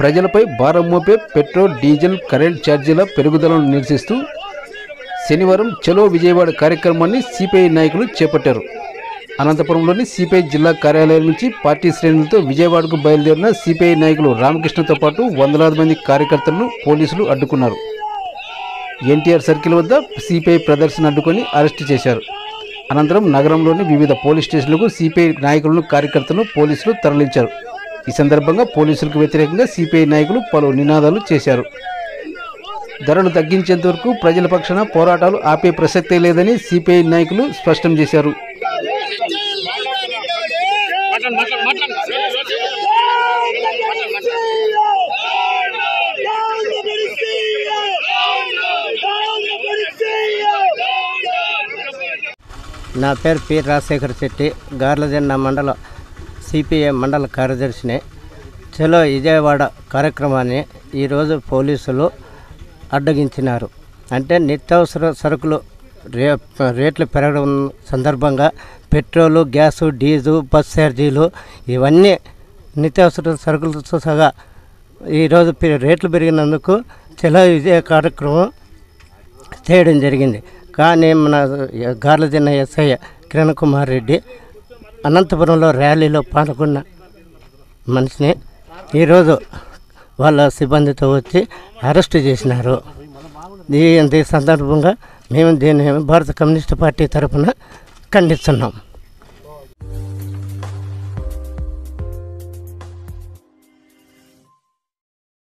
ప్రజలపై భారం మోపే petrol diesel current ఛార్జీల పెరుగుదలను నిరసిస్తూ శనివారం చలో విజయవాడ కార్యక్రమాన్ని సిపిఐ నాయకులు చేపట్టారు అనంతపురంలోని సిపిఐ జిల్లా కార్యాలయం నుంచి పార్టీ శ్రేణులతో విజయవాడకు బయలుదేరిన సిపిఐ నాయకులు రామకృష్ణతో పాటు వందలాది మంది కార్యకర్తలను పోలీసులు అడ్డుకున్నారు ఎన్టీఆర్ సర్కిల్ వద్ద సిపిఐ ప్రదర్శన అడ్డుకొని అరెస్టు చేశారు అనంతరం నగరంలోని వివిధ పోలీస్ స్టేషన్లకు సిపిఐ నాయకులను కార్యకర్తలను పోలీసులు తరలించారు ఈ సందర్భంగా పోలీసులకు వ్యతిరేకంగా సిపిఐ నాయకులు పలు నినాదాలు చేశారు ధరలు తగ్గించేంత వరకు ప్రజల పక్షాన పోరాటాలు ఆపే ప్రసక్తే లేదని సిపిఐ నాయకులు స్పష్టం చేశారు నా పేరు పి రాజశేఖర్ శెట్టి గార్లజెండ మండల సిపిఐ మండల కార్యదర్శిని చలో విజయవాడ కార్యక్రమాన్ని ఈరోజు పోలీసులు అడ్డగించినారు అంటే నిత్యావసర సరుకులు రే రేట్లు పెరగడం సందర్భంగా పెట్రోలు గ్యాసు డీజిల్ బస్ ఛార్జీలు ఇవన్నీ నిత్యావసర సరుకులతో సహా ఈరోజు పె- రేట్లు పెరిగినందుకు చలో విజయ కార్యక్రమం చేయడం జరిగింది కానీ మన గార్లదిన్న ఎస్ఐ కిరణ్ కుమార్ రెడ్డి అనంతపురంలో ర్యాలీలో పాల్గొన్న మనిషిని ఈరోజు వాళ్ళ సిబ్బందితో వచ్చి అరెస్ట్ చేసినారు ఈ ఈ సందర్భంగా మేము దీన్ని భారత కమ్యూనిస్ట్ పార్టీ తరఫున ఖండిస్తున్నాం